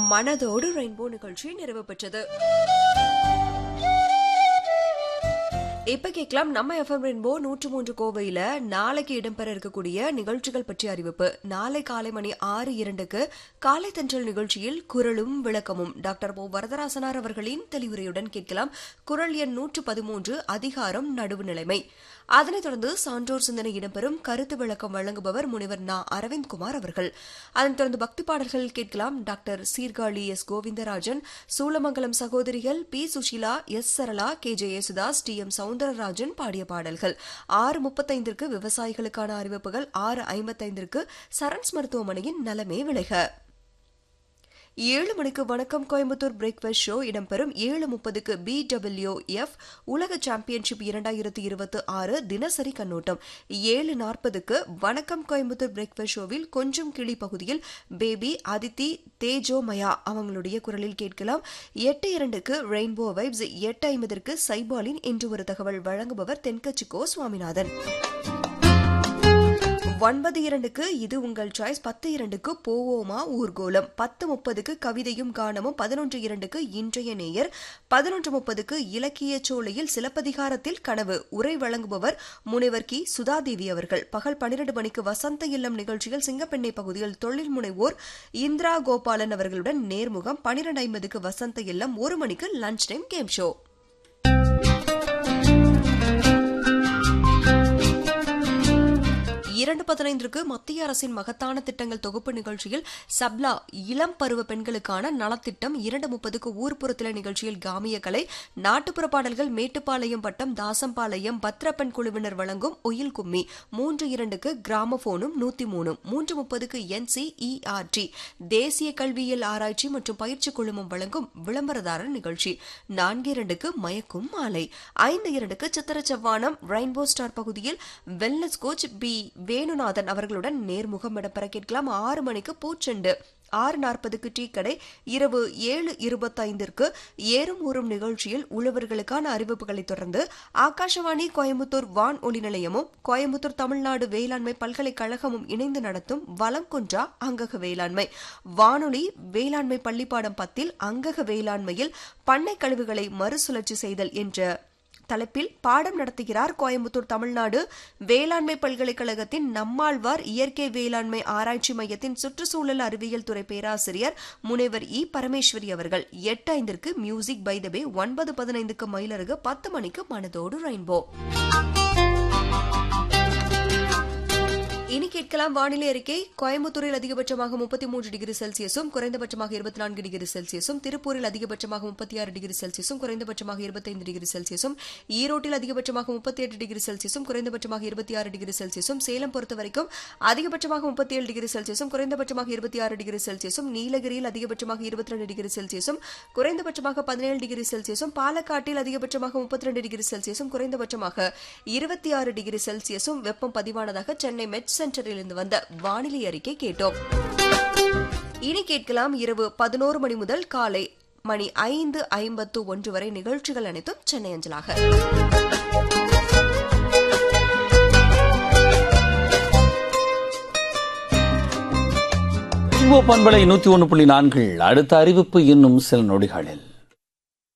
மனதோடு ரெயின்போ நிகழ்ச்சி நிறைவு பெற்றது இப்ப கேட்கலாம் நம்ம எஃப்எம் ரெயின்போ நூற்று மூன்று கோவையில நாளைக்கு இடம்பெற இருக்கக்கூடிய நிகழ்ச்சிகள் பற்றிய அறிவிப்பு நாளை காலை மணி ஆறு இரண்டுக்கு காலை தென்றல் நிகழ்ச்சியில் குரலும் விளக்கமும் டாக்டர் மோ வரதராசனார் அவர்களின் தெளிவுரையுடன் கேட்கலாம் குரல் எண் நூற்று பதிமூன்று அதிகாரம் நடுவு நிலைமை அதனைத் தொடர்ந்து சான்றோர் சிந்தனை இடம்பெறும் கருத்து விளக்கம் வழங்குபவர் முனைவர் நா அரவிந்த்குமார் அவர்கள் அதனைத் தொடர்ந்து பக்தி பாடல்கள் கேட்கலாம் டாக்டர் சீர்காழி எஸ் கோவிந்தராஜன் சூலமங்கலம் சகோதரிகள் P Susheela S Sarala K J Yesudas T M Soundararajan பாடிய பாடல்கள் ஆறு முப்பத்தைந்திற்கு விவசாயிகளுக்கான அறிவிப்புகள் ஆறு ஐம்பத்தைந்திற்கு சரண்ஸ் மருத்துவமனையின் நலமே விளைக ஏழு மணிக்கு வணக்கம் கோயம்புத்தூர் பிரேக்ஃபாஸ்ட் ஷோ இடம்பெறும் ஏழு முப்பதுக்கு பி டபிள்யூ எஃப் உலக சாம்பியன்ஷிப் இரண்டாயிரத்தி இருபத்தி ஆறு தினசரி கண்ணோட்டம் ஏழு நாற்பதுக்கு வணக்கம் கோயம்புத்தூர் பிரேக்ஃபாஸ்ட் ஷோவில் கொஞ்சம் கிளி பகுதியில் பேபி அதித்தி தேஜோமயா அவங்களுடைய குரலில் கேட்கலாம் எட்டு இரண்டுக்கு ரெயின்போ வைப்ஸ் எட்டு ஐம்பதற்கு சைபாலின் இன்று ஒரு தகவல் வழங்குபவர் தென்கட்சிக்கோ சுவாமிநாதன் ஒன்பது இரண்டுக்கு இது உங்கள் சாய்ஸ் பத்து இரண்டுக்கு போவோமா ஊர்கோலம் பத்து முப்பதுக்கு கவிதையும் கானமும் பதினொன்று இரண்டுக்கு இன்றைய நேயர் பதினொன்று முப்பதுக்கு இலக்கிய சோலையில் சிலப்பதிகாரத்தில் கனவு உரை வழங்குபவர் முனைவர் கி சுதாதேவி அவர்கள் பகல் பன்னிரண்டு மணிக்கு வசந்த இல்லம் நிகழ்ச்சியில் சிங்கப்பெண்ணை பகுதியில் தொழில் முனைவோர் இந்திரா கோபாலன் அவர்களுடன் நேர்முகம் பன்னிரண்டு ஐம்பதுக்கு வசந்த இல்லம் ஒரு மணிக்கு லஞ்ச் டைம் கேம் ஷோ இரண்டு பதினைந்திற்கு மத்திய அரசின் மகத்தான திட்டங்கள் தொகுப்பு நிகழ்ச்சியில் சப்லா இளம் பருவ பெண்களுக்கான நலத்திட்டம் இரண்டு முப்பதுக்கு ஊர்ப்புறத்தில நிகழ்ச்சியில் காமிய கலை நாட்டுப்புற பாடல்கள் மேட்டுப்பாளையம் வட்டம் தாசம்பாளையம் பத்ரப்பன் குழுவினர் வழங்கும் ஒயில் கும்மி மூன்று இரண்டுக்கு கிராமபோனும் நூத்தி மூணும் மூன்று முப்பதுக்கு என்சிஇஆர்டி தேசிய கல்வியியல் ஆராய்ச்சி மற்றும் பயிற்சி குழுமம் வழங்கும் விளம்பரதாரர் நிகழ்ச்சி நான்கு இரண்டுக்கு மயக்கும் மாலை ஐந்து இரண்டுக்கு சித்திர செவ்வானம் ரெயின்போ ஸ்டார் பகுதியில் வெல்னஸ் கோச் பி வேணுநாதன் அவர்களுடன் நேர்முகம் இடம்பெற கேட்கலாம் ஆறு மணிக்கு பூச்செண்டு ஆறு நாற்பதுக்கு டீ கடை இரவு ஏழு இருபத்தைந்திற்கு ஏறும் ஊறும் நிகழ்ச்சியில் உழவர்களுக்கான அறிவிப்புகளை தொடர்ந்து ஆகாஷவாணி கோயம்புத்தூர் வான் ஒலி நிலையமும் கோயம்புத்தூர் தமிழ்நாடு வேளாண்மை பல்கலைக்கழகமும் இணைந்து நடத்தும் வலம் குன்றா அங்கக வேளாண்மை வானொலி வேளாண்மை பள்ளிப்பாடம் பத்தில் அங்கக வேளாண்மையில் பண்ணை கழிவுகளை மறுசுழற்சி செய்தல் என்ற தலைப்பில் பாடம் நடத்துகிறார் கோயம்புத்தூர் தமிழ்நாடு வேளாண்மை பல்கலைக்கழகத்தின் நம்மாழ்வார் இயற்கை வேளாண்மை ஆராய்ச்சி மையத்தின் சுற்றுச்சூழல் அறிவியல் துறை பேராசிரியர் முனைவர் இ பரமேஸ்வரி அவர்கள் எட்டு ஐந்திற்கு மியூசிக் பை த பே ஒன்பது பதினைந்துக்கு மயிலருகு பத்து மணிக்கு மனதோடு ரெயின்போ இனி கேட்கலாம் வானிலை அறிக்கை கோயம்புத்தூரில் அதிகபட்சமாக முப்பத்தி மூன்று டிகிரி செல்சியஸும் குறைந்தபட்சமாக இருபத்தி நான்கு டிகிரி செல்சியஸும் திருப்பூரில் அதிகபட்சமாக முப்பத்தி ஆறு டிகிரி செல்சியஸும் குறைந்தபட்சமாக இருபத்தைந்து டிகிரி செல்சியஸும் ஈரோட்டில் அதிகபட்சமாக முப்பத்தி எட்டு டிகிரி செல்சியஸும் குறைந்தபட்சமாக இருபத்தி ஆறு டிகிரி செல்சியஸும் சேலம் பொறுத்த வரைக்கும் அதிகபட்சமாக முப்பத்தி ஏழு டிகிரி செல்சியஸும் குறைந்தபட்சமாக இருபத்தி ஆறு டிகிரி செல்சியஸும் நீலகிரியில் அதிகபட்சமாக இருபத்தி ரெண்டு டிகிரி செல்சியஸும் குறைந்தபட்சமாக பதினேழு டிகிரி செல்சியஸும் பாலக்காட்டில் அதிகபட்சமாக முப்பத்தி ரெண்டு டிகிரி செல்சியஸும் குறைந்தபட்சமாக இருபத்தி ஆறு டிகிரி செல்சியஸும் வெப்பம் பதிவானதாக சென்னை மெட் சென்டரில் இருந்து வந்த வானிலை அறிக்கை கேட்டோம் இனி கேட்கலாம் இரவு பதினோரு மணி முதல் காலை மணி ஐந்து ஐம்பத்து ஒன்று வரை நிகழ்ச்சிகள் அனைத்தும் சென்னை அஞ்சலாக பண்பலை நூத்தி ஒன்று புள்ளி நான்கில் அடுத்த அறிவிப்பு இன்னும் சில நொடிகளில்